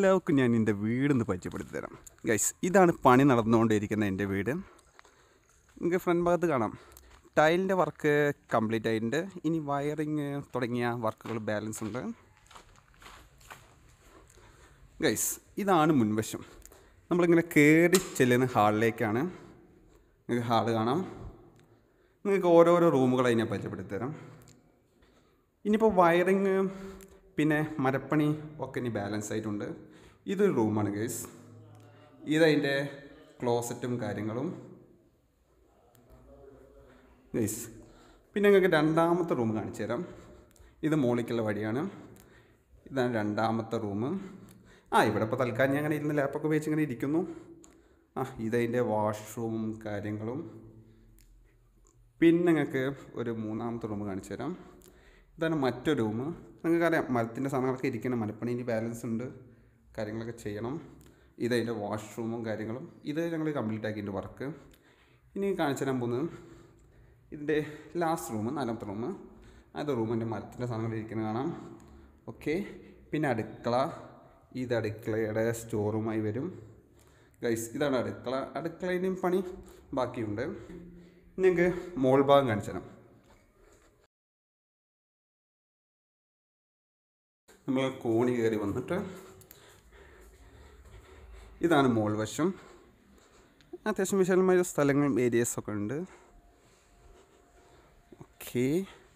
എല്ലാവർക്കും ഞാൻ എൻ്റെ വീടൊന്ന് പരിചയപ്പെടുത്തി തരാം ഗൈസ് ഇതാണ് പണി നടന്നുകൊണ്ടിരിക്കുന്ന എൻ്റെ വീട് നിങ്ങൾക്ക് ഫ്രണ്ട് ഭാഗത്ത് കാണാം ടൈലിൻ്റെ വർക്ക് കംപ്ലീറ്റ് ആയിട്ടുണ്ട് ഇനി വയറിങ് തുടങ്ങിയ വർക്കുകൾ ബാലൻസ് ഉണ്ട് ഗൈസ് ഇതാണ് മുൻവശം നമ്മളിങ്ങനെ കയറി ചെല്ലുന്ന ഹാളിലേക്കാണ് നിങ്ങൾക്ക് ഹാള് കാണാം നിങ്ങൾക്ക് ഓരോരോ റൂമുകളായി ഞാൻ പരിചയപ്പെടുത്തി തരാം ഇനിയിപ്പോൾ വയറിങ് പിന്നെ മരപ്പണി ഒക്കെ ഇനി ബാലൻസ് ആയിട്ടുണ്ട് ഇതൊരു റൂമാണ് ഗൈസ് ഇതതിൻ്റെ ക്ലോസറ്റും കാര്യങ്ങളും ഗൈസ് പിന്നെ നിങ്ങൾക്ക് രണ്ടാമത്തെ റൂം കാണിച്ചു തരാം ഇത് മോളിക്കുള്ള വഴിയാണ് ഇതാണ് രണ്ടാമത്തെ റൂം ആ ഇവിടെ ഇപ്പോൾ തൽക്കാലം ഞാൻ അങ്ങനെ ഇരുന്ന് ലാപ്പൊക്കെ ഉപയോഗിച്ച് ഇങ്ങനെ ഇരിക്കുന്നു ആ ഇതതിൻ്റെ വാഷ്റൂമും കാര്യങ്ങളും പിന്നെ നിങ്ങൾക്ക് ഒരു മൂന്നാമത്തെ റൂം കാണിച്ചു തരാം ഇതാണ് മറ്റൊരു റൂം നിങ്ങൾക്കറിയാം മരത്തിൻ്റെ സാധനങ്ങളൊക്കെ ഇരിക്കണം മരപ്പണി ഇനി ബാലൻസ് ഉണ്ട് കാര്യങ്ങളൊക്കെ ചെയ്യണം ഇതതിൻ്റെ വാഷ്റൂമും കാര്യങ്ങളും ഇത് ഞങ്ങൾ കംപ്ലീറ്റ് ആക്കിയിട്ടുണ്ട് വർക്ക് ഇനി കാണിച്ചു തരാൻ പോകുന്നത് ഇതിൻ്റെ ലാസ്റ്റ് റൂം നാലാമത്തെ റൂം അത് റൂമിൻ്റെ മരത്തിൻ്റെ സാധനങ്ങൾ ഇരിക്കുന്നത് കാണാം ഓക്കെ പിന്നെ അടുക്കള ഇത് അടുക്കളയുടെ സ്റ്റോർ റൂമായി വരും ഗൈസ് ഇതാണ് അടുക്കള അടുക്കളയിലും പണി ബാക്കിയുണ്ട് നിങ്ങൾക്ക് മോൾ ഭാഗം കാണിച്ചു തരാം നമ്മൾ കോണി കയറി വന്നിട്ട് ഇതാണ് മോൾ വശം അത്യാവശ്യം വിശാലമായ സ്ഥലങ്ങളും ഏരിയസൊക്കെ ഉണ്ട് ഓക്കെ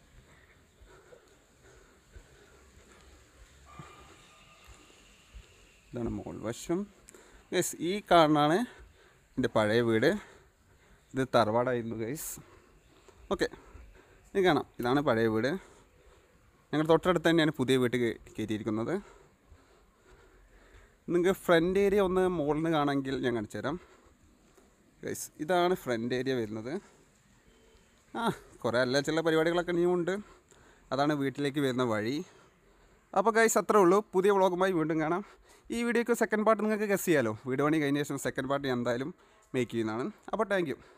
ഇതാണ് മോൾ വശം ഗൈസ് ഈ കാണാണ് എൻ്റെ പഴയ വീട് ഇത് തറവാടായിരുന്നു ഗൈസ് ഓക്കെ ഇത് കാണാം ഇതാണ് പഴയ വീട് ഞങ്ങൾ തൊട്ടടുത്ത് തന്നെയാണ് പുതിയ വീട്ടിൽ കേ- കയറ്റിയിരിക്കുന്നത് നിങ്ങൾക്ക് ഫ്രണ്ട് ഏരിയ ഒന്ന് മുകളിൽ നിന്ന് കാണാമെങ്കിൽ ഞാൻ കാണിച്ചു തരാം ഗൈസ് ഇതാണ് ഫ്രണ്ട് ഏരിയ വരുന്നത് ആ കുറേ അല്ല ചില പരിപാടികളൊക്കെ ഇനിയും ഉണ്ട് അതാണ് വീട്ടിലേക്ക് വരുന്ന വഴി അപ്പോൾ ഗൈസ് അത്രേ ഉള്ളൂ പുതിയ വ്ളോഗുമായി വീണ്ടും കാണാം ഈ വീഡിയോക്ക് സെക്കൻഡ് പാർട്ട് നിങ്ങൾക്ക് ഗസ് ചെയ്യാലോ വീഡിയോ പണി കഴിഞ്ഞ ശേഷം സെക്കൻഡ് പാർട്ട് ഞാൻ എന്തായാലും മേക്ക് ചെയ്യുന്നതാണ് അപ്പോൾ താങ്ക് യു